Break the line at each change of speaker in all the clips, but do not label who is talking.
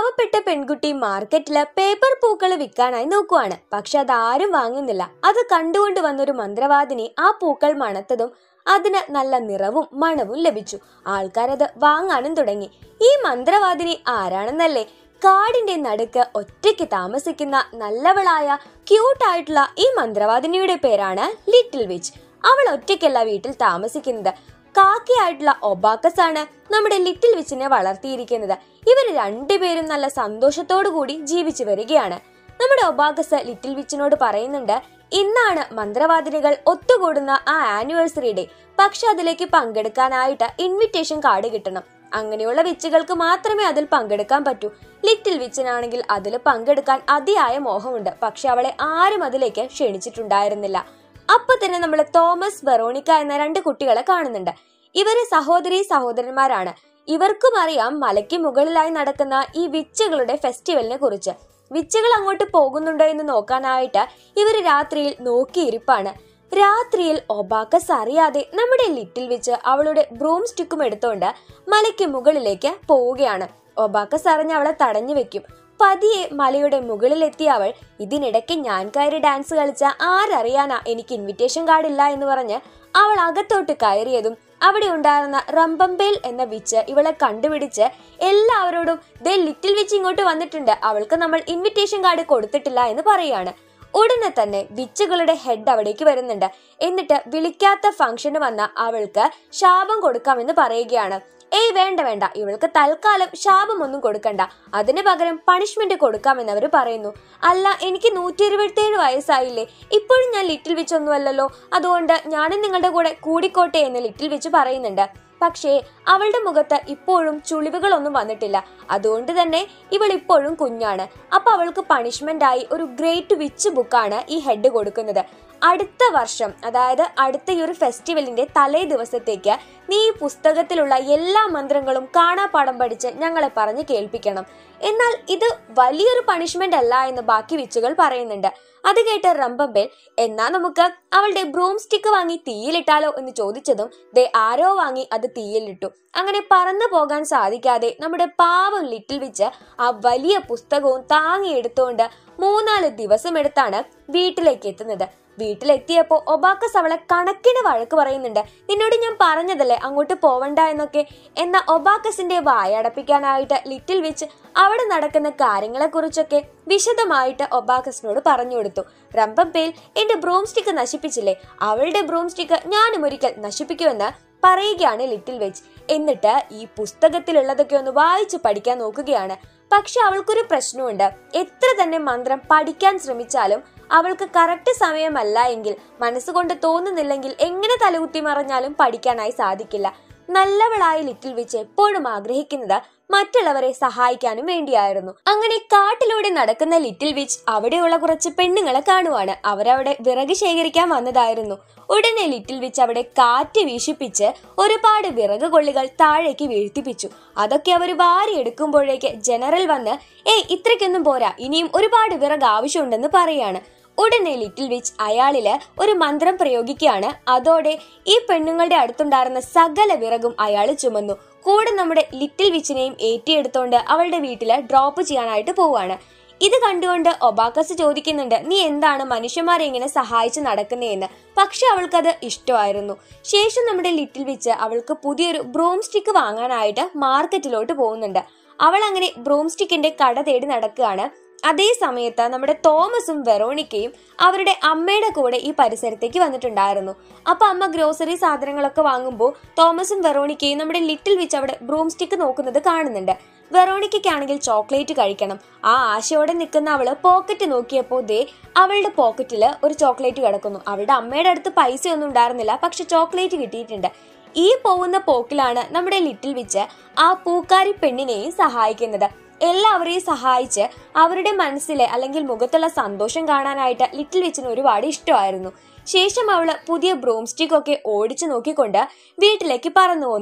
പാവപ്പെട്ട പെൺകുട്ടി മാർക്കറ്റില് പേപ്പർ പൂക്കൾ വിൽക്കാനായി നോക്കുവാണ് പക്ഷെ അതാരും വാങ്ങുന്നില്ല അത് കണ്ടുകൊണ്ട് വന്നൊരു മന്ത്രവാദിനി ആ പൂക്കൾ മണത്തതും അതിന് നല്ല നിറവും മണവും ലഭിച്ചു ആൾക്കാരത് വാങ്ങാനും തുടങ്ങി ഈ മന്ത്രവാദിനി ആരാണെന്നല്ലേ കാടിന്റെ നടുക്ക് ഒറ്റയ്ക്ക് താമസിക്കുന്ന നല്ലവളായ ക്യൂട്ടായിട്ടുള്ള ഈ മന്ത്രവാദിനിയുടെ പേരാണ് ലിറ്റിൽ വിച്ച് അവൾ ഒറ്റയ്ക്കല്ല വീട്ടിൽ താമസിക്കുന്നത് കാക്കയായിട്ടുള്ള ഒബാക്കസ് ആണ് നമ്മുടെ ലിറ്റിൽ വിച്ചിനെ വളർത്തിയിരിക്കുന്നത് ഇവർ രണ്ടുപേരും നല്ല സന്തോഷത്തോടു കൂടി ജീവിച്ചു വരികയാണ് നമ്മുടെ ഒബാക്കസ് ലിറ്റിൽ വിച്ചിനോട് പറയുന്നുണ്ട് ഇന്നാണ് മന്ത്രവാദിനികൾ ഒത്തുകൂടുന്ന ആ ആനിവേഴ്സറി ഡേ പക്ഷെ അതിലേക്ക് പങ്കെടുക്കാനായിട്ട് ഇൻവിറ്റേഷൻ കാർഡ് കിട്ടണം അങ്ങനെയുള്ള വിച്ചുകൾക്ക് മാത്രമേ അതിൽ പങ്കെടുക്കാൻ പറ്റൂ ലിറ്റിൽ വിച്ചിനാണെങ്കിൽ അതിൽ പങ്കെടുക്കാൻ അതിയായ മോഹമുണ്ട് പക്ഷെ അവളെ ആരും അതിലേക്ക് ക്ഷണിച്ചിട്ടുണ്ടായിരുന്നില്ല അപ്പൊ തന്നെ നമ്മൾ തോമസ് വെറോണിക്ക എന്ന രണ്ട് കുട്ടികളെ കാണുന്നുണ്ട് ഇവര് സഹോദരി സഹോദരന്മാരാണ് ഇവർക്കും അറിയാം മലയ്ക്ക് മുകളിലായി നടക്കുന്ന ഈ വിച്ചുകളുടെ ഫെസ്റ്റിവലിനെ കുറിച്ച് വിച്ചുകൾ അങ്ങോട്ട് പോകുന്നുണ്ടോ എന്ന് നോക്കാനായിട്ട് ഇവര് രാത്രിയിൽ നോക്കിയിരിപ്പാണ് രാത്രിയിൽ ഒബാക്കസ് അറിയാതെ നമ്മുടെ ലിറ്റിൽ വിച്ച് അവളുടെ ബ്രൂം സ്റ്റിക്കും എടുത്തോണ്ട് മലയ്ക്ക് മുകളിലേക്ക് പോവുകയാണ് ഒബാക്കസ് അറിഞ്ഞ് അവളെ തടഞ്ഞു വെക്കും പതിയെ മലയുടെ മുകളിലെത്തിയ അവൾ ഇതിനിടയ്ക്ക് ഞാൻ കയറി ഡാൻസ് കളിച്ച ആരറിയാനാ എനിക്ക് ഇൻവിറ്റേഷൻ കാർഡില്ല എന്ന് പറഞ്ഞ് അവൾ അകത്തോട്ട് കയറിയതും അവിടെ ഉണ്ടായിരുന്ന റംബമ്പേൽ എന്ന വിച്ച് ഇവളെ കണ്ടുപിടിച്ച് എല്ലാവരോടും ദേ ലിറ്റിൽ വിച്ച് ഇങ്ങോട്ട് വന്നിട്ടുണ്ട് അവൾക്ക് നമ്മൾ ഇൻവിറ്റേഷൻ കാർഡ് കൊടുത്തിട്ടില്ല എന്ന് പറയാണ് ഉടനെ തന്നെ വിച്ചുകളുടെ ഹെഡ് അവിടേക്ക് വരുന്നുണ്ട് എന്നിട്ട് വിളിക്കാത്ത ഫംഗ്ഷന് വന്ന അവൾക്ക് ശാപം കൊടുക്കാമെന്ന് പറയുകയാണ് ഏയ് വേണ്ട വേണ്ട ഇവൾക്ക് തൽക്കാലം ശാപമൊന്നും കൊടുക്കണ്ട അതിന് പകരം പണിഷ്മെന്റ് കൊടുക്കാമെന്ന് അവർ പറയുന്നു അല്ല എനിക്ക് നൂറ്റി ഇരുപത്തിയേഴ് വയസ്സായില്ലേ ഇപ്പോഴും ഞാൻ ലിറ്റിൽ വിച്ച് ഒന്നുമല്ലല്ലോ അതുകൊണ്ട് ഞാനും നിങ്ങളുടെ കൂടെ കൂടിക്കോട്ടെ എന്ന് ലിറ്റിൽ വിച്ച് പറയുന്നുണ്ട് പക്ഷേ അവളുടെ മുഖത്ത് ഇപ്പോഴും ചുളിവുകളൊന്നും വന്നിട്ടില്ല അതുകൊണ്ട് തന്നെ ഇവൾ ഇപ്പോഴും കുഞ്ഞാണ് അപ്പൊ അവൾക്ക് പണിഷ്മെന്റ് ആയി ഒരു ഗ്രേറ്റ് വിച്ച് ബുക്കാണ് ഈ ഹെഡ് കൊടുക്കുന്നത് അടുത്ത വർഷം അതായത് അടുത്ത ഈ ഒരു ഫെസ്റ്റിവലിന്റെ തലേ ദിവസത്തേക്ക് നീ ഈ പുസ്തകത്തിലുള്ള എല്ലാ മന്ത്രങ്ങളും കാണാപ്പാടം പഠിച്ച് ഞങ്ങളെ പറഞ്ഞ് കേൾപ്പിക്കണം എന്നാൽ ഇത് വലിയൊരു പണിഷ്മെന്റ് അല്ല എന്ന് ബാക്കി വിച്ചുകൾ പറയുന്നുണ്ട് അത് കേട്ട റംബമ്പേൽ എന്നാ നമുക്ക് അവളുടെ ബ്രൂം സ്റ്റിക്ക് വാങ്ങി തീയിലിട്ടാലോ എന്ന് ചോദിച്ചതും ദേ ആരോ വാങ്ങി അത് തീയിലിട്ടു അങ്ങനെ പറന്നു പോകാൻ സാധിക്കാതെ നമ്മുടെ പാവം ലിറ്റിൽ വിച്ച് ആ വലിയ പുസ്തകവും താങ്ങി എടുത്തുകൊണ്ട് മൂന്നാല് ദിവസം എടുത്താണ് വീട്ടിലേക്ക് എത്തുന്നത് വീട്ടിലെത്തിയപ്പോ ഒബാക്കസ് അവളെ കണക്കിന് വഴക്ക് പറയുന്നുണ്ട് നിന്നോട് ഞാൻ പറഞ്ഞതല്ലേ അങ്ങോട്ട് പോവണ്ട എന്നൊക്കെ എന്ന ഒബാക്കസിന്റെ വായടപ്പിക്കാനായിട്ട് ലിറ്റിൽ വിച്ച് അവിടെ നടക്കുന്ന കാര്യങ്ങളെ കുറിച്ചൊക്കെ വിശദമായിട്ട് ഒബാക്കസിനോട് പറഞ്ഞു കൊടുത്തു റംബമ്പേൽ എന്റെ ബ്രൂം സ്റ്റിക്ക് നശിപ്പിച്ചില്ലേ അവളുടെ ബ്രൂം സ്റ്റിക്ക് ഞാനും ഒരിക്കൽ നശിപ്പിക്കുമെന്ന് പറയുകയാണ് ലിറ്റിൽ വെച്ച് എന്നിട്ട് ഈ പുസ്തകത്തിലുള്ളതൊക്കെ ഒന്ന് വായിച്ച് പഠിക്കാൻ നോക്കുകയാണ് പക്ഷെ അവൾക്കൊരു പ്രശ്നമുണ്ട് എത്ര തന്നെ മന്ത്രം പഠിക്കാൻ ശ്രമിച്ചാലും അവൾക്ക് കറക്റ്റ് സമയമല്ല എങ്കിൽ മനസ്സുകൊണ്ട് തോന്നുന്നില്ലെങ്കിൽ എങ്ങനെ തലകുത്തി മറിഞ്ഞാലും പഠിക്കാനായി സാധിക്കില്ല നല്ലവളായ ലിറ്റിൽ വിച്ച് എപ്പോഴും ആഗ്രഹിക്കുന്നത് മറ്റുള്ളവരെ സഹായിക്കാനും വേണ്ടിയായിരുന്നു അങ്ങനെ കാട്ടിലൂടെ നടക്കുന്ന ലിറ്റിൽ വിച്ച് അവിടെയുള്ള കുറച്ച് പെണ്ണുങ്ങളെ കാണുവാണ് അവരവിടെ വിറക് ശേഖരിക്കാൻ വന്നതായിരുന്നു ഉടനെ ലിറ്റിൽ വിച്ച് അവിടെ കാറ്റ് വീശിപ്പിച്ച് ഒരുപാട് വിറക് കൊള്ളികൾ താഴേക്ക് വീഴ്ത്തിപ്പിച്ചു അതൊക്കെ അവർ വാരിയെടുക്കുമ്പോഴേക്ക് ജനറൽ വന്ന് ഏയ് ഇത്രയ്ക്കൊന്നും പോരാ ഇനിയും ഒരുപാട് വിറക് ആവശ്യമുണ്ടെന്ന് പറയാണ് ഉടനെ ലിറ്റിൽ വിച്ച് അയാളില് ഒരു മന്ത്രം പ്രയോഗിക്കുകയാണ് അതോടെ ഈ പെണ്ണുങ്ങളുടെ അടുത്തുണ്ടായിരുന്ന സകല വിറകും അയാൾ ചുമന്നു കൂടെ നമ്മുടെ ലിറ്റിൽ വിച്ചിനെയും ഏറ്റിയെടുത്തോണ്ട് അവളുടെ വീട്ടില് ഡ്രോപ്പ് ചെയ്യാനായിട്ട് പോവാണ് ഇത് കണ്ടുകൊണ്ട് ഒബാക്കസ് ചോദിക്കുന്നുണ്ട് നീ എന്താണ് മനുഷ്യന്മാരെ ഇങ്ങനെ സഹായിച്ച് നടക്കുന്നതെന്ന് പക്ഷെ അവൾക്കത് ഇഷ്ടമായിരുന്നു ശേഷം നമ്മുടെ ലിറ്റിൽ വിച്ച് അവൾക്ക് പുതിയൊരു ബ്രൂം സ്റ്റിക്ക് വാങ്ങാനായിട്ട് മാർക്കറ്റിലോട്ട് പോകുന്നുണ്ട് അവൾ അങ്ങനെ ബ്രൂം സ്റ്റിക്കിന്റെ കട തേടി നടക്കുകയാണ് അതേ സമയത്ത് നമ്മുടെ തോമസും വെറോണിക്കയും അവരുടെ അമ്മയുടെ കൂടെ ഈ പരിസരത്തേക്ക് വന്നിട്ടുണ്ടായിരുന്നു അപ്പൊ അമ്മ ഗ്രോസറി സാധനങ്ങളൊക്കെ വാങ്ങുമ്പോൾ തോമസും വെറോണിക്കയും നമ്മുടെ ലിറ്റിൽ വിച്ച് അവിടെ ബ്രൂം സ്റ്റിക്ക് നോക്കുന്നത് കാണുന്നുണ്ട് വെറോണിക്കയ്ക്കാണെങ്കിൽ ചോക്ലേറ്റ് കഴിക്കണം ആ ആശയോടെ നിൽക്കുന്ന അവള് പോക്കറ്റ് നോക്കിയപ്പോൾ ദേ അവളുടെ പോക്കറ്റിൽ ഒരു ചോക്ലേറ്റ് കിടക്കുന്നു അവളുടെ അമ്മയുടെ അടുത്ത് പൈസ ഒന്നും ഉണ്ടായിരുന്നില്ല പക്ഷെ ചോക്ലേറ്റ് കിട്ടിയിട്ടുണ്ട് ഈ പോകുന്ന പോക്കിലാണ് നമ്മുടെ ലിറ്റിൽ വിച്ച് ആ പൂക്കാരി പെണ്ണിനെയും സഹായിക്കുന്നത് എല്ലാവരെയും സഹായിച്ച് അവരുടെ മനസ്സിലെ അല്ലെങ്കിൽ മുഖത്തുള്ള സന്തോഷം കാണാനായിട്ട് ലിറ്റിൽ വിച്ചിന് ഒരുപാട് ഇഷ്ടമായിരുന്നു ശേഷം അവള് പുതിയ ബ്രൂം സ്റ്റിക്ക് ഒക്കെ ഓടിച്ചു നോക്കിക്കൊണ്ട് വീട്ടിലേക്ക് പറന്നു പോകുന്നുണ്ട്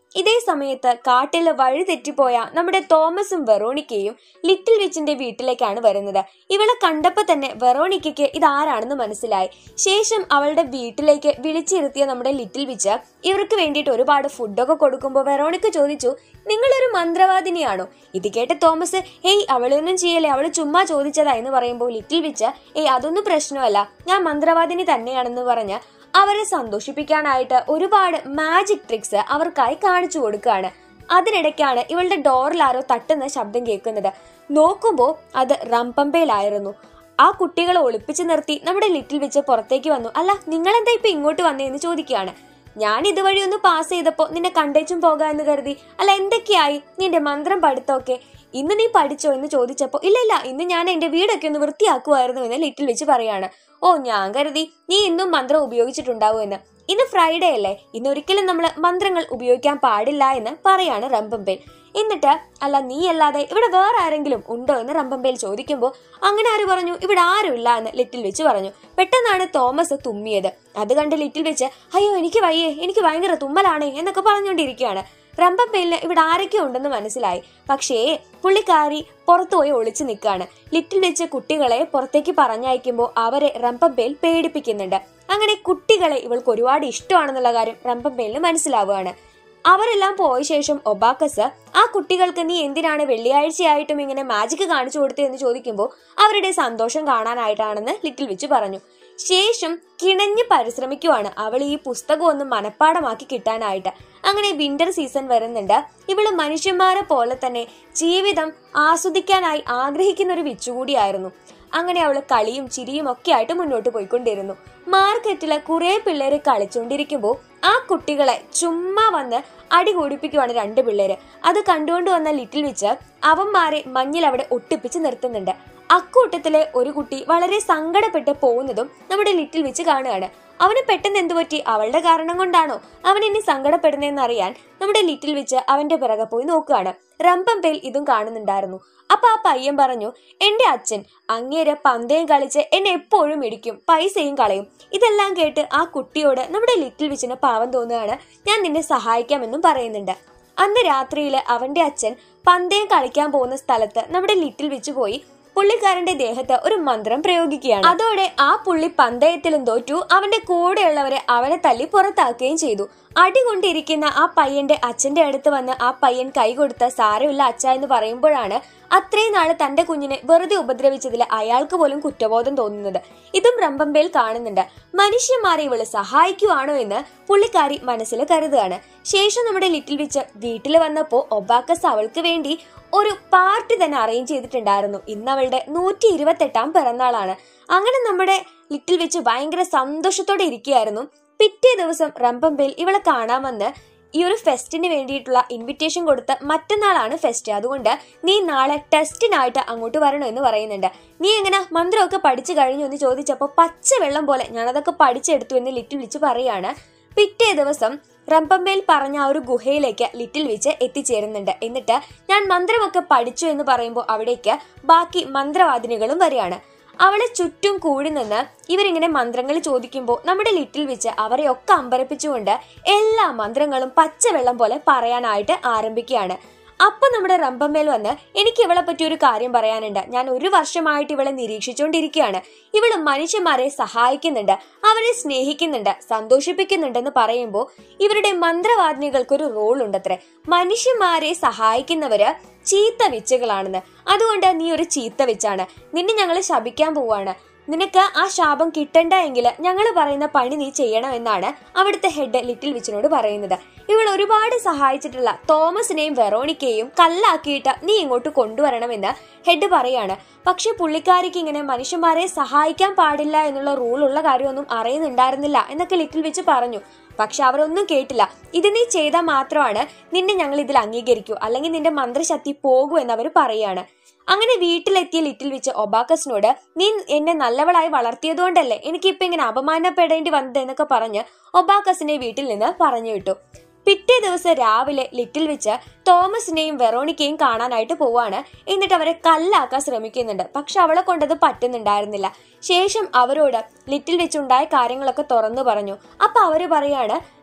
ഇതേ സമയത്ത് കാട്ടില് വഴി തെറ്റിപ്പോയ നമ്മുടെ തോമസും വെറോണിക്കയും ലിറ്റിൽ വിച്ചിന്റെ വീട്ടിലേക്കാണ് വരുന്നത് ഇവളെ കണ്ടപ്പോ തന്നെ വെറോണിക്കയ്ക്ക് ഇതാരാണെന്ന് മനസ്സിലായി ശേഷം അവളുടെ വീട്ടിലേക്ക് വിളിച്ചിരുത്തിയ നമ്മുടെ ലിറ്റിൽ വിച്ച് ഇവർക്ക് വേണ്ടിയിട്ട് ഒരുപാട് ഫുഡൊക്കെ കൊടുക്കുമ്പോൾ വെറോണിക്ക ചോദിച്ചു നിങ്ങളൊരു മന്ത്രവാദിനിയാണോ ഇത് കേട്ട് തോമസ് ഏയ് അവളൊന്നും ചെയ്യല്ലേ അവള് ചുമ്മാ ചോദിച്ചതാ എന്ന് പറയുമ്പോൾ ലിറ്റിൽ വിച്ച് ഏയ് അതൊന്നും പ്രശ്നമല്ല ഞാൻ മന്ത്രവാദിനി തന്നെയാണെന്ന് പറഞ്ഞ് അവരെ സന്തോഷിപ്പിക്കാനായിട്ട് ഒരുപാട് മാജിക് ട്രിക്സ് അവർക്കായി കാണിച്ചു കൊടുക്കുകയാണ് അതിനിടയ്ക്കാണ് ഇവളുടെ ഡോറിൽ ആരോ തട്ടുന്ന ശബ്ദം കേൾക്കുന്നത് നോക്കുമ്പോൾ അത് റംപമ്പയിലായിരുന്നു ആ കുട്ടികളെ ഒളിപ്പിച്ചു നിർത്തി നമ്മുടെ ലിറ്റിൽ വെച്ച് പുറത്തേക്ക് വന്നു അല്ല നിങ്ങൾ എന്താ ഇപ്പൊ ഇങ്ങോട്ട് വന്നേന്ന് ചോദിക്കുകയാണ് ഞാൻ ഇതുവഴി ഒന്ന് പാസ് ചെയ്തപ്പോ നിന്നെ കണ്ടേച്ചും പോകാമെന്ന് കരുതി അല്ല എന്തൊക്കെയായി നിന്റെ മന്ത്രം പഠിത്തമൊക്കെ ഇന്ന് നീ പഠിച്ചോ എന്ന് ചോദിച്ചപ്പോ ഇല്ല ഇല്ല ഇന്ന് ഞാൻ എന്റെ വീടൊക്കെ ഒന്ന് വൃത്തിയാക്കുമായിരുന്നു എന്ന് ലിറ്റിൽ വെച്ച് പറയാണ് ഓ ഞാൻ കരുതി നീ ഇന്നും മന്ത്രം ഉപയോഗിച്ചിട്ടുണ്ടാവും എന്ന് ഇന്ന് ഫ്രൈഡേ അല്ലേ ഇന്ന് ഒരിക്കലും നമ്മൾ മന്ത്രങ്ങൾ ഉപയോഗിക്കാൻ പാടില്ല എന്ന് പറയാണ് റംബമ്പേൽ എന്നിട്ട് അല്ല നീ അല്ലാതെ ഇവിടെ വേറെ ആരെങ്കിലും ഉണ്ടോ എന്ന് റംബമ്പേൽ ചോദിക്കുമ്പോൾ അങ്ങനെ ആര് പറഞ്ഞു ഇവിടെ ആരുമില്ല എന്ന് ലിറ്റിൽ വെച്ച് പറഞ്ഞു പെട്ടെന്നാണ് തോമസ് തുമ്മിയത് അത് കണ്ട് ലിറ്റിൽ വെച്ച് അയ്യോ എനിക്ക് വയ്യേ എനിക്ക് ഭയങ്കര തുമ്മലാണേ എന്നൊക്കെ പറഞ്ഞുകൊണ്ടിരിക്കുകയാണ് റംബമ്പേലിന് ഇവിടെ ആരൊക്കെ ഉണ്ടെന്ന് മനസ്സിലായി പക്ഷേ പുള്ളിക്കാരി പുറത്തുപോയി ഒളിച്ചു നിൽക്കാണ് ലിറ്റിൽ വെച്ച് കുട്ടികളെ പുറത്തേക്ക് പറഞ്ഞയക്കുമ്പോൾ അവരെ റംബമ്പേൽ പേടിപ്പിക്കുന്നുണ്ട് അങ്ങനെ കുട്ടികളെ ഇവൾക്ക് ഒരുപാട് ഇഷ്ടമാണെന്നുള്ള കാര്യം റംബമ്പേലിന് മനസ്സിലാവുകയാണ് അവരെല്ലാം പോയ ശേഷം ഒബാക്കസ് ആ കുട്ടികൾക്ക് നീ എന്തിനാണ് വെള്ളിയാഴ്ചയായിട്ടും ഇങ്ങനെ മാജിക് കാണിച്ചു കൊടുത്തത് എന്ന് ചോദിക്കുമ്പോൾ അവരുടെ സന്തോഷം കാണാനായിട്ടാണെന്ന് ലിറ്റിൽ വെച്ച് പറഞ്ഞു ശേഷം കിണഞ്ഞ് പരിശ്രമിക്കുവാണ് അവൾ ഈ പുസ്തകം ഒന്ന് മനഃപ്പാടമാക്കി കിട്ടാനായിട്ട് അങ്ങനെ വിന്റർ സീസൺ വരുന്നുണ്ട് ഇവള് മനുഷ്യന്മാരെ പോലെ തന്നെ ജീവിതം ആസ്വദിക്കാനായി ആഗ്രഹിക്കുന്ന ഒരു വിച്ചുകൂടിയായിരുന്നു അങ്ങനെ അവള് കളിയും ചിരിയും ഒക്കെ ആയിട്ട് മുന്നോട്ട് പോയിക്കൊണ്ടിരുന്നു മാർക്കറ്റില് കുറെ പിള്ളേര് കളിച്ചുകൊണ്ടിരിക്കുമ്പോൾ ആ കുട്ടികളെ ചുമ്മാ വന്ന് അടി കൂടിപ്പിക്കുവാണ് രണ്ട് പിള്ളേര് അത് കണ്ടുകൊണ്ട് വന്ന ലിറ്റിൽ വെച്ച് അവന്മാരെ മഞ്ഞിൽ അവിടെ ഒട്ടിപ്പിച്ച് നിർത്തുന്നുണ്ട് അക്കൂട്ടത്തിലെ ഒരു കുട്ടി വളരെ സങ്കടപ്പെട്ട് പോകുന്നതും നമ്മുടെ ലിറ്റിൽ വെച്ച് കാണുകയാണ് അവന് പെട്ടെന്ന് എന്തു പറ്റി അവളുടെ കാരണം കൊണ്ടാണോ അവൻ ഇനി സങ്കടപ്പെടുന്നതെന്ന് അറിയാൻ നമ്മുടെ ലിറ്റിൽ വെച്ച് അവന്റെ പിറകെ പോയി നോക്കുകയാണ് റംപമ്പേൽ ഇതും കാണുന്നുണ്ടായിരുന്നു അപ്പൊ ആ പയ്യൻ പറഞ്ഞു എന്റെ അച്ഛൻ അങ്ങേരെ പന്തയം കളിച്ച് എന്നെ എപ്പോഴും ഇടിക്കും പൈസയും കളയും ഇതെല്ലാം കേട്ട് ആ കുട്ടിയോട് നമ്മുടെ ലിറ്റിൽ വിച്ചിന് പാവം തോന്നുകയാണ് ഞാൻ നിന്നെ സഹായിക്കാമെന്നും പറയുന്നുണ്ട് അന്ന് രാത്രിയില് അവന്റെ അച്ഛൻ പന്തയം കളിക്കാൻ പോകുന്ന സ്ഥലത്ത് നമ്മുടെ ലിറ്റിൽ വെച്ച് പോയി പുള്ളിക്കാരന്റെ ദേഹത്ത് ഒരു മന്ത്രം പ്രയോഗിക്കുകയാണ് അതോടെ ആ പുള്ളി പന്തയത്തിലും തോറ്റു അവന്റെ കൂടെയുള്ളവരെ അവനെ തല്ലി പുറത്താക്കുകയും ചെയ്തു അടികൊണ്ടിരിക്കുന്ന ആ പയ്യന്റെ അച്ഛന്റെ അടുത്ത് വന്ന് ആ പയ്യൻ കൈ കൊടുത്ത സാരമില്ല അച്ഛ എന്ന് പറയുമ്പോഴാണ് അത്രയും നാള് തന്റെ കുഞ്ഞിനെ വെറുതെ ഉപദ്രവിച്ചതിൽ അയാൾക്ക് പോലും കുറ്റബോധം തോന്നുന്നത് ഇതും റംബമ്പേൽ കാണുന്നുണ്ട് മനുഷ്യന്മാരെ ഇവള് സഹായിക്കുവാണോ എന്ന് പുള്ളിക്കാരി മനസ്സിൽ കരുതുകയാണ് ശേഷം നമ്മുടെ ലിറ്റിൽ വിച്ച് വീട്ടിൽ വന്നപ്പോ ഒബാക്കസ് അവൾക്ക് വേണ്ടി ഒരു പാർട്ടി തന്നെ അറേഞ്ച് ചെയ്തിട്ടുണ്ടായിരുന്നു ഇന്ന് അവളുടെ നൂറ്റി ഇരുപത്തെട്ടാം പിറന്നാളാണ് അങ്ങനെ നമ്മുടെ ലിറ്റിൽ വെച്ച് ഭയങ്കര സന്തോഷത്തോടെ ഇരിക്കുകയായിരുന്നു പിറ്റേ ദിവസം റംപമ്പേൽ ഇവളെ കാണാമെന്ന് ഈ ഒരു ഫെസ്റ്റിന് വേണ്ടിയിട്ടുള്ള ഇൻവിറ്റേഷൻ കൊടുത്ത് മറ്റന്നാളാണ് ഫെസ്റ്റ് അതുകൊണ്ട് നീ നാളെ ടെസ്റ്റിനായിട്ട് അങ്ങോട്ട് വരണം എന്ന് പറയുന്നുണ്ട് നീ എങ്ങനെ മന്ത്രമൊക്കെ പഠിച്ചു കഴിഞ്ഞു എന്ന് ചോദിച്ചപ്പോൾ പച്ച വെള്ളം പോലെ ഞാനതൊക്കെ പഠിച്ചെടുത്തു എന്ന് ലിറ്റിൽ വിച്ച് പറയാണ് പിറ്റേ ദിവസം റംപമ്പേൽ പറഞ്ഞ ആ ഒരു ഗുഹയിലേക്ക് ലിറ്റിൽ വിച്ച് എത്തിച്ചേരുന്നുണ്ട് എന്നിട്ട് ഞാൻ മന്ത്രമൊക്കെ പഠിച്ചു എന്ന് പറയുമ്പോൾ അവിടേക്ക് ബാക്കി മന്ത്രവാദിനികളും വരികയാണ് അവളെ ചുറ്റും കൂടി നിന്ന് ഇവരിങ്ങനെ മന്ത്രങ്ങൾ ചോദിക്കുമ്പോൾ നമ്മുടെ ലിറ്റിൽ വെച്ച് അവരെ ഒക്കെ അമ്പരപ്പിച്ചുകൊണ്ട് എല്ലാ മന്ത്രങ്ങളും പച്ചവെള്ളം പോലെ പറയാനായിട്ട് ആരംഭിക്കുകയാണ് അപ്പൊ നമ്മുടെ റംബമ്മേൽ വന്ന് എനിക്ക് ഇവളെ പറ്റി ഒരു കാര്യം പറയാനുണ്ട് ഞാൻ ഒരു വർഷമായിട്ട് ഇവളെ നിരീക്ഷിച്ചുകൊണ്ടിരിക്കുകയാണ് ഇവള് മനുഷ്യന്മാരെ സഹായിക്കുന്നുണ്ട് അവരെ സ്നേഹിക്കുന്നുണ്ട് സന്തോഷിപ്പിക്കുന്നുണ്ടെന്ന് പറയുമ്പോൾ ഇവരുടെ മന്ത്രവാദിനികൾക്കൊരു റോൾ ഉണ്ടത്രേ മനുഷ്യന്മാരെ സഹായിക്കുന്നവര് ചീത്ത വിച്ചുകളാണെന്ന് അതുകൊണ്ട് നീ ഒരു ചീത്ത വിച്ചാണ് നിന്നെ ഞങ്ങൾ ശപിക്കാൻ പോവാണ് നിനക്ക് ആ ശാപം കിട്ടണ്ട എങ്കിൽ ഞങ്ങൾ പറയുന്ന പണി നീ ചെയ്യണമെന്നാണ് അവിടുത്തെ ഹെഡ് ലിറ്റിൽ വിച്ചിനോട് പറയുന്നത് ഇവൾ ഒരുപാട് സഹായിച്ചിട്ടുള്ള തോമസിനെയും വെറോണിക്കയും കല്ലാക്കിയിട്ട് നീ ഇങ്ങോട്ട് കൊണ്ടുവരണമെന്ന് ഹെഡ് പറയാണ് പക്ഷെ പുള്ളിക്കാരിക്ക് ഇങ്ങനെ മനുഷ്യന്മാരെ സഹായിക്കാൻ പാടില്ല എന്നുള്ള റൂൾ ഉള്ള കാര്യമൊന്നും അറിയുന്നുണ്ടായിരുന്നില്ല എന്നൊക്കെ ലിറ്റിൽ വെച്ച് പറഞ്ഞു പക്ഷെ അവരൊന്നും കേട്ടില്ല ഇത് നീ ചെയ്താൽ മാത്രമാണ് നിന്നെ ഞങ്ങൾ ഇതിൽ അംഗീകരിക്കൂ അല്ലെങ്കിൽ നിന്റെ മന്ത്രശക്തി പോകൂ എന്ന് അവർ പറയാണ് അങ്ങനെ വീട്ടിലെത്തിയ ലിറ്റിൽ വെച്ച് ഒബാക്കസിനോട് നീ എന്നെ നല്ലവളായി വളർത്തിയതുകൊണ്ടല്ലേ എനിക്കിപ്പോ ഇങ്ങനെ അപമാനപ്പെടേണ്ടി വന്നത് എന്നൊക്കെ പറഞ്ഞ് ഒബാക്കസിനെ വീട്ടിൽ നിന്ന് പറഞ്ഞു വിട്ടു പിറ്റേ ദിവസം രാവിലെ ലിറ്റിൽ വെച്ച് തോമസിനെയും വെറോണിക്കയും കാണാനായിട്ട് പോവാണ് എന്നിട്ട് അവരെ കല്ലാക്കാൻ ശ്രമിക്കുന്നുണ്ട് പക്ഷെ അവളെ കൊണ്ടത് പറ്റുന്നുണ്ടായിരുന്നില്ല ശേഷം അവരോട് ലിറ്റിൽ വെച്ചുണ്ടായ കാര്യങ്ങളൊക്കെ തുറന്നു പറഞ്ഞു അപ്പൊ അവര് പറയാണ്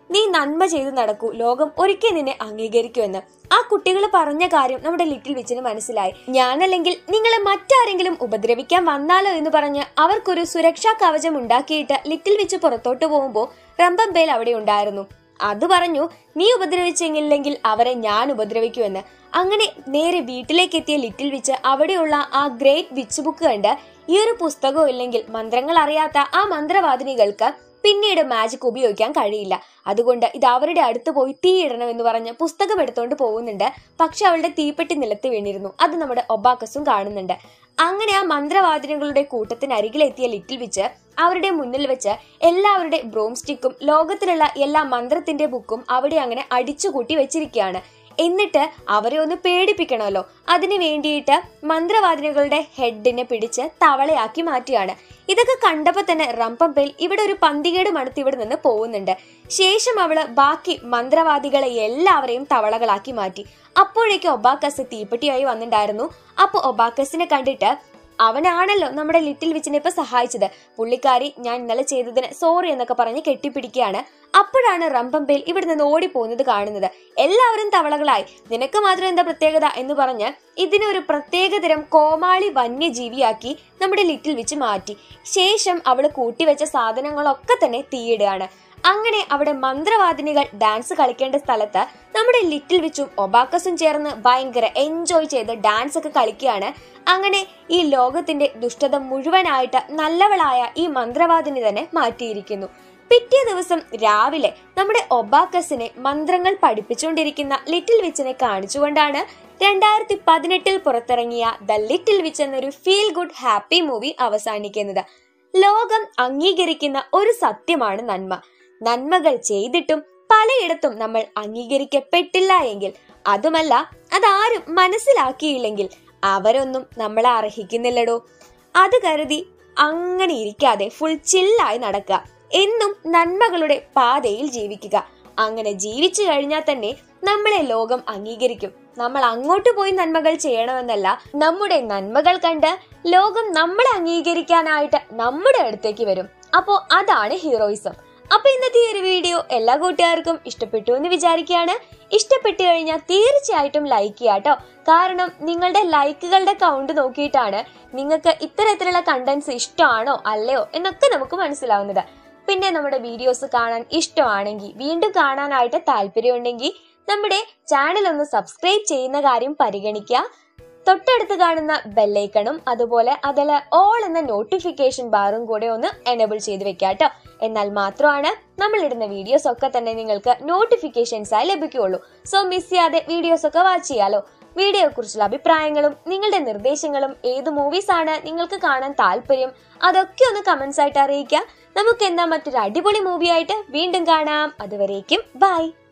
നീ നന്മ ചെയ്തു നടക്കൂ ലോകം ഒരിക്കൽ നിന്നെ അംഗീകരിക്കുമെന്ന് ആ കുട്ടികൾ പറഞ്ഞ കാര്യം നമ്മുടെ ലിറ്റിൽ വിച്ചിന് മനസ്സിലായി ഞാനല്ലെങ്കിൽ നിങ്ങളെ മറ്റാരെങ്കിലും ഉപദ്രവിക്കാൻ വന്നാലോ എന്ന് പറഞ്ഞ് അവർക്കൊരു സുരക്ഷാ കവചം ഉണ്ടാക്കിയിട്ട് ലിറ്റിൽ വിച്ച് പുറത്തോട്ട് പോകുമ്പോൾ റംബംബേൽ അവിടെ ഉണ്ടായിരുന്നു അത് പറഞ്ഞു നീ ഉപദ്രവിച്ചെങ്കില്ലെങ്കിൽ അവരെ ഞാൻ ഉപദ്രവിക്കുമെന്ന് അങ്ങനെ നേരെ വീട്ടിലേക്ക് എത്തിയ ലിറ്റിൽ വിച്ച് അവിടെയുള്ള ആ ഗ്രേറ്റ് വിച്ച് ബുക്ക് കണ്ട് ഈ ഒരു പുസ്തകം ഇല്ലെങ്കിൽ മന്ത്രങ്ങൾ അറിയാത്ത ആ മന്ത്രവാദിനികൾക്ക് പിന്നീട് മാജിക് ഉപയോഗിക്കാൻ കഴിയില്ല അതുകൊണ്ട് ഇത് അവരുടെ അടുത്ത് പോയി തീയിടണം എന്ന് പറഞ്ഞ് പുസ്തകം എടുത്തുകൊണ്ട് പോകുന്നുണ്ട് പക്ഷെ അവളുടെ തീപ്പെട്ടി നിലത്ത് വീണിരുന്നു അത് നമ്മുടെ ഒബാക്കസും കാണുന്നുണ്ട് അങ്ങനെ ആ മന്ത്രവാദിനികളുടെ കൂട്ടത്തിനരികിലെത്തിയ ലിറ്റിൽ വിച്ച് അവരുടെ മുന്നിൽ വെച്ച് എല്ലാവരുടെ ബ്രോം സ്റ്റിക്കും ലോകത്തിലുള്ള എല്ലാ മന്ത്രത്തിന്റെ ബുക്കും അവിടെ അങ്ങനെ അടിച്ചുകൂട്ടി വെച്ചിരിക്കുകയാണ് എന്നിട്ട് അവരെ ഒന്ന് പേടിപ്പിക്കണമല്ലോ അതിനു വേണ്ടിയിട്ട് മന്ത്രവാദിനികളുടെ ഹെഡിനെ പിടിച്ച് തവളയാക്കി മാറ്റിയാണ് ഇതൊക്കെ കണ്ടപ്പോൾ തന്നെ റംപമ്പേൽ ഇവിടെ ഒരു പന്തികേട് മണത്ത് ഇവിടെ നിന്ന് പോകുന്നുണ്ട് ശേഷം അവള് ബാക്കി മന്ത്രവാദികളെ എല്ലാവരെയും തവളകളാക്കി മാറ്റി അപ്പോഴേക്കും ഒബാക്കസ് തീപ്പെട്ടിയായി വന്നിട്ടുണ്ടായിരുന്നു അപ്പൊ ഒബാക്കസിനെ കണ്ടിട്ട് അവനാണല്ലോ നമ്മുടെ ലിറ്റിൽ വിച്ചിനെ ഇപ്പൊ സഹായിച്ചത് പുള്ളിക്കാരി ഞാൻ ഇന്നലെ ചെയ്തതിന് സോറി എന്നൊക്കെ പറഞ്ഞ് കെട്ടിപ്പിടിക്കുകയാണ് അപ്പോഴാണ് റംപമ്പേൽ ഇവിടെ നിന്ന് ഓടിപ്പോകുന്നത് കാണുന്നത് എല്ലാവരും തവളകളായി നിനക്ക് മാത്രം എന്താ പ്രത്യേകത എന്ന് പറഞ്ഞ് ഇതിനൊരു പ്രത്യേകതരം കോമാളി വന്യജീവിയാക്കി നമ്മുടെ ലിറ്റിൽ വിച്ച് മാറ്റി ശേഷം അവള് കൂട്ടിവെച്ച സാധനങ്ങളൊക്കെ തന്നെ തീയിടുകയാണ് അങ്ങനെ അവിടെ മന്ത്രവാദിനികൾ ഡാൻസ് കളിക്കേണ്ട സ്ഥലത്ത് നമ്മുടെ ലിറ്റിൽ വിച്ചും ഒബാക്കസും ചേർന്ന് ഭയങ്കര എൻജോയ് ചെയ്ത് ഡാൻസ് ഒക്കെ കളിക്കുകയാണ് അങ്ങനെ ഈ ലോകത്തിന്റെ ദുഷ്ടത മുഴുവനായിട്ട് നല്ലവളായ ഈ മന്ത്രവാദിനി തന്നെ മാറ്റിയിരിക്കുന്നു പിറ്റേ ദിവസം രാവിലെ നമ്മുടെ ഒബാക്കസിനെ മന്ത്രങ്ങൾ പഠിപ്പിച്ചുകൊണ്ടിരിക്കുന്ന ലിറ്റിൽ വിച്ചിനെ കാണിച്ചുകൊണ്ടാണ് രണ്ടായിരത്തി പതിനെട്ടിൽ പുറത്തിറങ്ങിയ ദ ലിറ്റിൽ വിച്ച് എന്നൊരു ഫീൽ ഗുഡ് ഹാപ്പി മൂവി അവസാനിക്കുന്നത് ലോകം അംഗീകരിക്കുന്ന ഒരു സത്യമാണ് നന്മ നന്മകൾ ചെയ്തിട്ടും പലയിടത്തും നമ്മൾ അംഗീകരിക്കപ്പെട്ടില്ല എങ്കിൽ അതുമല്ല അതാരും മനസ്സിലാക്കിയില്ലെങ്കിൽ അവരൊന്നും നമ്മളെ അർഹിക്കുന്നില്ലടോ അത് കരുതി അങ്ങനെ ഇരിക്കാതെ ഫുൾ ചില്ലായി നടക്കുക എന്നും നന്മകളുടെ പാതയിൽ ജീവിക്കുക അങ്ങനെ ജീവിച്ചു കഴിഞ്ഞാൽ തന്നെ നമ്മളെ ലോകം അംഗീകരിക്കും നമ്മൾ അങ്ങോട്ട് പോയി നന്മകൾ ചെയ്യണമെന്നല്ല നമ്മുടെ നന്മകൾ കണ്ട് ലോകം നമ്മളെ അംഗീകരിക്കാനായിട്ട് നമ്മുടെ അടുത്തേക്ക് വരും അപ്പോൾ അതാണ് ഹീറോയിസം അപ്പൊ ഇന്നത്തെ ഈ ഒരു വീഡിയോ എല്ലാ കൂട്ടുകാർക്കും ഇഷ്ടപ്പെട്ടു എന്ന് വിചാരിക്കുകയാണ് ഇഷ്ടപ്പെട്ടു കഴിഞ്ഞാൽ തീർച്ചയായിട്ടും ലൈക്ക് ചെയ്യാട്ടോ കാരണം നിങ്ങളുടെ ലൈക്കുകളുടെ കൗണ്ട് നോക്കിയിട്ടാണ് നിങ്ങൾക്ക് ഇത്തരത്തിലുള്ള കണ്ടന്റ്സ് ഇഷ്ടമാണോ അല്ലയോ എന്നൊക്കെ നമുക്ക് മനസ്സിലാവുന്നത് പിന്നെ നമ്മുടെ വീഡിയോസ് കാണാൻ ഇഷ്ടമാണെങ്കിൽ വീണ്ടും കാണാനായിട്ട് താല്പര്യമുണ്ടെങ്കിൽ നമ്മുടെ ചാനൽ ഒന്ന് സബ്സ്ക്രൈബ് ചെയ്യുന്ന കാര്യം പരിഗണിക്കുക തൊട്ടടുത്ത് കാണുന്ന ബെല്ലൈക്കണും അതുപോലെ അതിൽ ഓൾ എന്ന നോട്ടിഫിക്കേഷൻ ബാറും കൂടെ ഒന്ന് എനേബിൾ ചെയ്ത് വെക്കാം കേട്ടോ എന്നാൽ മാത്രമാണ് നമ്മൾ ഇടുന്ന വീഡിയോസ് ഒക്കെ തന്നെ നിങ്ങൾക്ക് നോട്ടിഫിക്കേഷൻസ് ആയി ലഭിക്കുകയുള്ളൂ സോ മിസ് ചെയ്യാതെ വീഡിയോസ് ഒക്കെ വാച്ച് ചെയ്യാലോ വീഡിയോയെ കുറിച്ചുള്ള അഭിപ്രായങ്ങളും നിങ്ങളുടെ നിർദ്ദേശങ്ങളും ഏത് മൂവീസ് ആണ് നിങ്ങൾക്ക് കാണാൻ താല്പര്യം അതൊക്കെ ഒന്ന് കമന്റ്സ് ആയിട്ട് അറിയിക്കുക നമുക്ക് എന്നാ മറ്റൊരു അടിപൊളി മൂവി ആയിട്ട് വീണ്ടും കാണാം അതുവരേക്കും ബൈ